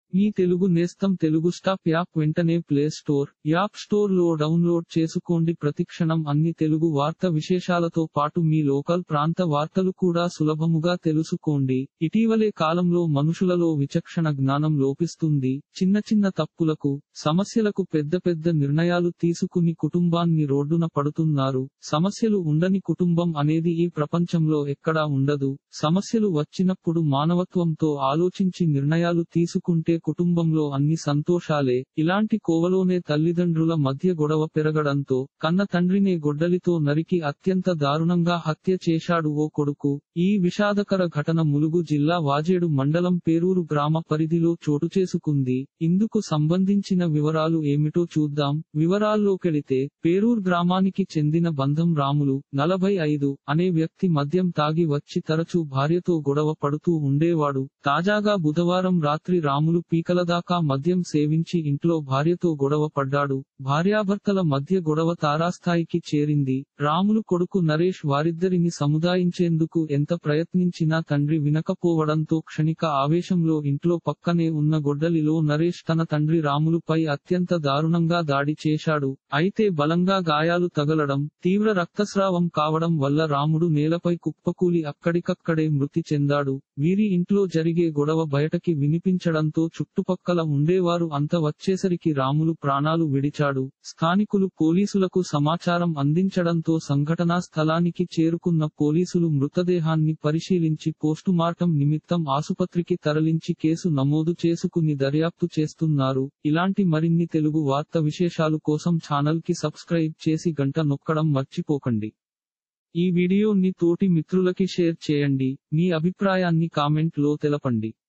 మీ తెలుగు నేస్తం Telugu stop app వెంటనే play store app store లో డౌన్లోడ్ చేసుకోండి ప్రతిక్షణం అన్ని తెలుగు వార్త విశేషాలతో పాటు మీ లోకల్ ప్రాంత వార్తలు కూడా సులభముగా తెలుసుకోండి ఇటీవలే కాలంలో మనుషులలో విచక్షణ జ్ఞానం లోపిస్తుంది చిన్న చిన్న తప్పులకు సమస్యలకు పెద్ద పెద్ద నిర్ణయాలు తీసుకుని కుటుంబాన్ని రోడ్డున పడుతున్నారు సమస్యలు ఉండని కుటుంబం అనేది ఈ ప్రపంచంలో ఎక్కడా ఉండదు సమస్యలు వచ్చినప్పుడు మానవత్వంతో ఆలోచించి నిర్ణయాలు తీసుకుంటే కుటుంబంలో అన్ని సంతోషాలే ఇలాంటి కోవలోనే తల్లిదండ్రుల మధ్య గొడవ పెరగడంతో కన్న తండ్రినే గొడ్డలితో నరికి అత్యంత దారుణంగా హత్య చేశాడు ఓ కొడుకు ఈ విషాదకర ఘటన ములుగు జిల్లా వాజేడు మండలం పేరూరు గ్రామ పరిధిలో చోటు చేసుకుంది ఇందుకు సంబంధించిన వివరాలు ఏమిటో చూద్దాం వివరాల్లోకెళితే పేరూర్ గ్రామానికి చెందిన బంధం రాములు నలభై ఐదు అనే వ్యక్తి మద్యం తాగి వచ్చి తరచూ భార్యతో గొడవ పడుతూ ఉండేవాడు తాజాగా బుధవారం రాత్రి రాములు పీకల దాకా మద్యం సేవించి ఇంట్లో భార్యతో గొడవ పడ్డాడు భార్యాభర్తల మధ్య గొడవ తారాస్థాయికి చేరింది రాములు కొడుకు నరేష్ వారిద్దరిని సముదాయించేందుకు ఎంత ప్రయత్నించినా తండ్రి వినకపోవడంతో క్షణిక ఆవేశంలో ఇంట్లో పక్కనే ఉన్న గొడ్డలిలో నరేష్ తన తండ్రి రాములుపై అత్యంత దారుణంగా దాడి చేశాడు అయితే బలంగా గాయాలు తగలడం తీవ్ర రక్తస్రావం కావడం వల్ల రాముడు నేలపై కుప్పకూలి అక్కడికక్కడే మృతి చెందాడు వీరి ఇంట్లో జరిగే గొడవ బయటకి వినిపించడంతో చుట్టుపక్కల ఉండేవారు అంత వచ్చేసరికి రాములు ప్రాణాలు విడిచాడు స్థానికులు పోలీసులకు సమాచారం అందించడంతో సంఘటనా స్థలానికి చేరుకున్న పోలీసులు మృతదేహాన్ని పరిశీలించి పోస్టుమార్టం నిమిత్తం ఆసుపత్రికి తరలించి కేసు నమోదు చేసుకుని దర్యాప్తు చేస్తున్నారు ఇలాంటి మరిన్ని తెలుగు వార్త విశేషాలు కోసం ఛానల్ కి సబ్స్క్రైబ్ చేసి గంట నొక్కడం మర్చిపోకండి ఈ వీడియోని తోటి మిత్రులకి షేర్ చేయండి మీ అభిప్రాయాన్ని కామెంట్ లో తెలపండి